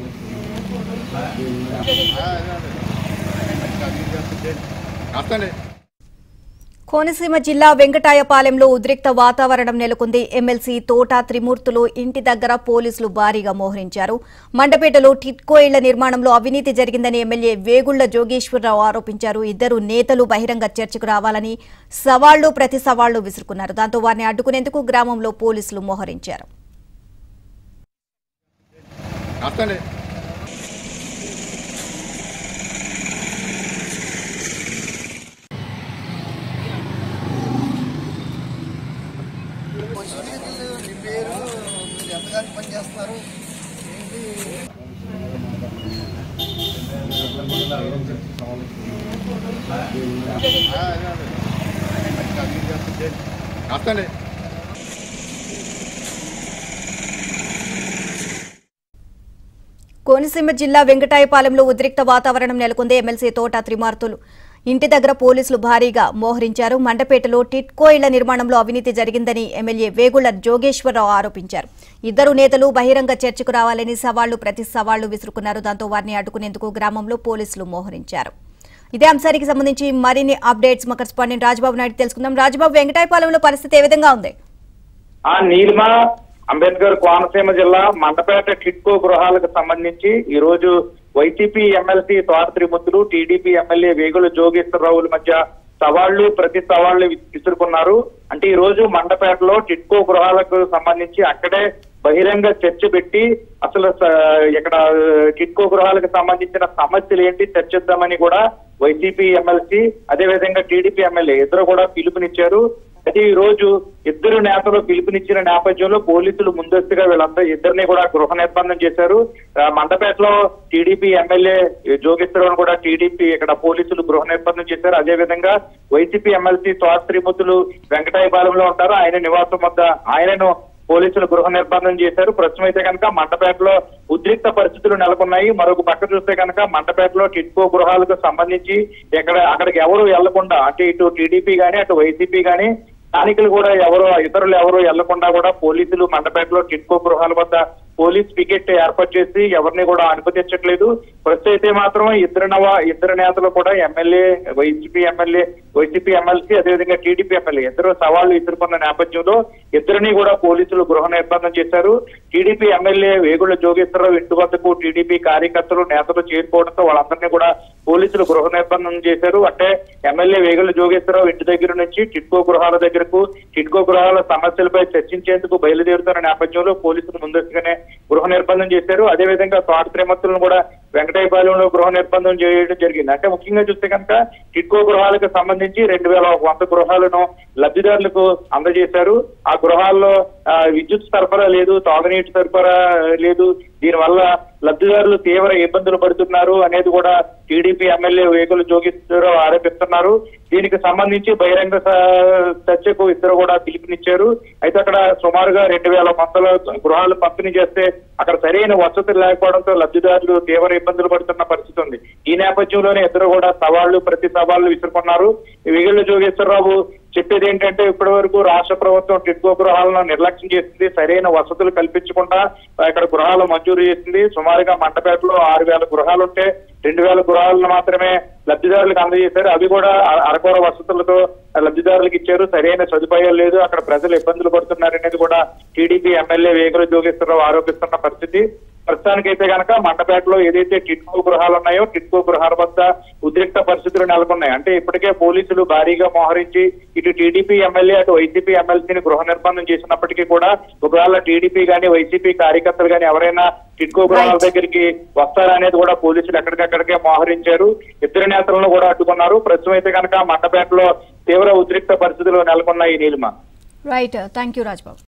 వస్తాండి కోనసీమ జిల్లా వెంకటాయపాలెంలో ఉద్రిక్త వాతావరణం నెలకొంది ఎమ్మెల్సీ తోట త్రిమూర్తులు ఇంటి దగ్గర పోలీసులు భారీగా మోహరించారు మండపేటలో టిట్కో ఇళ్ల నిర్మాణంలో అవినీతి జరిగిందని ఎమ్మెల్యే వేగుళ్ల జోగేశ్వరరావు ఆరోపించారు ఇద్దరు నేతలు బహిరంగ చర్చకు రావాలని సవాళ్లు ప్రతి సవాళ్లు విసురుకున్నారు దాంతో వారిని అడ్డుకునేందుకు గ్రామంలో పోలీసులు మోహరించారు వస్తాండి మీ పేరు మీరు ఎంతకాలం పని చేస్తున్నారు ఏంటి వస్తాండి కోనసీమ జిల్లా వెంకటాయపాలెంలో ఉద్రిక్త వాతావరణం నెలకొంది ఎమ్మెల్సీ తోట త్రిమార్తులు ఇంటి దగ్గర పోలీసులు భారీగా మోహరించారు మండపేటలో టిట్కో ఇళ్ల నిర్మాణంలో అవినీతి జరిగిందని ఎమ్మెల్యే వేగుళ్ల జోగేశ్వరరావు ఆరోపించారు ఇద్దరు నేతలు బహిరంగ చర్చకు రావాలని సవాళ్లు ప్రతి సవాళ్లు విసురుకున్నారు దాంతో వారిని అడ్డుకునేందుకు గ్రామంలో పోలీసులు మోహరించారు ఇదే అంశానికి సంబంధించి మరిన్ని అప్డేట్స్ మా కరెస్పాండెంట్ రాజబాబు నాయుడు తెలుసుకుందాం రాజబాబు వెంకటాయపాలెంలో పరిస్థితి ఏ విధంగా ఉంది ఆ నీలిమ అంబేద్కర్ కోనసీమ జిల్లా మండపేట టిట్కో గృహాలకు సంబంధించి ఈ రోజు వైసీపీ ఎమ్మెల్సీ తోట త్రిమూర్తులు టీడీపీ ఎమ్మెల్యే వేగుల జోగేశ్వరరావుల మధ్య సవాళ్లు ప్రతి సవాళ్లు విసురుకున్నారు అంటే ఈ రోజు మండపేటలో టిట్కో గృహాలకు సంబంధించి అక్కడే బహిరంగ చర్చ పెట్టి అసలు స- ఇక్కడ టిట్కో గృహాలకు సంబంధించిన సమస్యలు ఏంటి చర్చిద్దామని కూడా వైసీపీ ఎమ్మెల్సీ అదేవిధంగా టీడీపీ ఎమ్మెల్యే ఇద్దరు కూడా పిలుపునిచ్చారు అయితే ఈ రోజు ఇద్దరు నేతలు పిలుపునిచ్చిన నేపథ్యంలో పోలీసులు ముందస్తుగా వీళ్ళందరూ ఇద్దరిని కూడా గృహ నిర్బంధం చేశారు ఆ, మండపేటలో టీడీపీ ఎమ్మెల్యే జోగేశ్వరరావు కూడా టీడీపీ ఇక్కడ పోలీసులు గృహ నిర్బంధం చేశారు అదే విధంగా వైసీపీ ఎమ్మెల్సీ తోట శ్రీమతులు వెంకటాయపాలెంలో ఉంటారు ఆయన నివాసం వద్ద ఆయనను పోలీసులు గృహ నిర్బంధం చేశారు ప్రస్తుతం అయితే కనుక మండపేటలో ఉద్రిక్త పరిస్థితులు నెలకొన్నాయి మరొక పక్క చూస్తే కనుక మండపేటలో టిట్కో గృహాలకు సంబంధించి ఎక్కడ అక్కడికి ఎవరు వెళ్లకుండా అంటే ఇటు టీడీపీ గానీ అటు వైసీపీ గానీ స్థానికులు కూడా ఎవరు ఇతరులు ఎవరు వెళ్లకుండా కూడా పోలీసులు మండపేటలో టిట్కో గృహాల వద్ద పోలీస్ పికెట్ ఏర్పాటు చేసి ఎవరిని కూడా అనుమతించట్లేదు ప్రస్తుతం అయితే మాత్రం ఇద్దరు నవ ఇద్దరు నేతలు కూడా MLA YCP MLA YCP MLC అదేవిధంగా టీడీపీ ఎమ్మెల్యే ఇద్దరు సవాళ్లు ఎదుర్కొన్న నేపథ్యంలో ఇద్దరిని కూడా పోలీసులు గృహ నిర్బంధం చేశారు టీడీపీ ఎమ్మెల్యే వేగుళ్ల జోగేశ్వరరావు ఇంటి వద్దకు టీడీపీ కార్యకర్తలు నేతలు చేరుకోవడంతో వాళ్ళందరినీ కూడా పోలీసులు గృహ నిర్బంధం చేశారు అంటే ఎమ్మెల్యే వేగుల జోగేశ్వరరావు ఇంటి దగ్గర నుంచి టిట్కో గృహాల దగ్గరకు టిట్కో గృహాల సమస్యలపై చర్చించేందుకు బయలుదేరుతున్న నేపథ్యంలో పోలీసులు ముందస్తుగానే గృహ నిర్బంధం చేశారు అదేవిధంగా తోట త్రిమత్తులను కూడా వెంకటాయపాలెంలో గృహ నిర్బంధం చేయడం జరిగింది అంటే ముఖ్యంగా చూస్తే కనుక టిట్కో గృహాలకు సంబంధించి రెండు వేల వంద గృహాలను లబ్ధిదారులకు అందజేశారు ఆ గృహాల్లో ఆ, విద్యుత్ సరఫరా లేదు తాగునీటి సరఫరా లేదు దీనివల్ల లబ్ధిదారులు తీవ్ర ఇబ్బందులు పడుతున్నారు అనేది కూడా టీడీపీ ఎమ్మెల్యే వేగుల జోగేశ్వరరావు ఆరోపిస్తున్నారు దీనికి సంబంధించి బహిరంగ స- చర్చకు ఇద్దరు కూడా పిలుపునిచ్చారు అయితే అక్కడ సుమారుగా రెండు వేల మందల గృహాలు పంపిణీ చేస్తే అక్కడ సరైన వసతులు లేకపోవడంతో లబ్ధిదారులు తీవ్ర ఇబ్బందులు పడుతున్న పరిస్థితి ఉంది ఈ నేపథ్యంలోనే ఇద్దరు కూడా సవాళ్లు ప్రతి సవాళ్లు విసురుకున్నారు వేగుల జోగేశ్వరరావు చెప్పేది ఏంటంటే ఇప్పటి వరకు రాష్ట్ర ప్రభుత్వం టిడ్కో గృహాలను నిర్లక్ష్యం చేసింది సరైన వసతులు కల్పించకుండా ఆ, ఇక్కడ గృహాలు మంజూరు చేసింది సుమారుగా మండపేటలో ఆరు వేల గృహాలు ఉంటే రెండు వేల గృహాలను మాత్రమే లబ్ధిదారులకు అందజేశారు అవి కూడా అ- అరకొర వసతులతో లబ్ధిదారులకు ఇచ్చారు సరైన సదుపాయాలు లేదు అక్కడ ప్రజలు ఇబ్బందులు పడుతున్నారనేది కూడా టీడీపీ ఎమ్మెల్యే వేగుల జోగేశ్వరరావు ఆరోపిస్తున్న పరిస్థితి ప్రస్తుతానికైతే కనుక మండపేటలో ఏదైతే టిట్కో గృహాలు ఉన్నాయో టిట్కో గృహాల వద్ద ఉద్రిక్త పరిస్థితులు నెలకొన్నాయి అంటే ఇప్పటికే పోలీసులు భారీగా మోహరించి ఇటు టీడీపీ ఎమ్మెల్యే అటు వైసీపీ ఎమ్మెల్సీని గృహ నిర్బంధం చేసినప్పటికీ కూడా ఒకవేళ టీడీపీ గానీ వైసీపీ కార్యకర్తలు గానీ ఎవరైనా టిట్కో గృహాల Right. దగ్గరికి వస్తారనేది కూడా పోలీసులు ఎక్కడికక్కడికే మోహరించారు ఇద్దరు నేతలను కూడా అడ్డుకున్నారు ప్రస్తుతం అయితే కనుక మండపేటలో తీవ్ర ఉద్రిక్త పరిస్థితులు నెలకొన్నాయి Neelima right thank you Rajbabu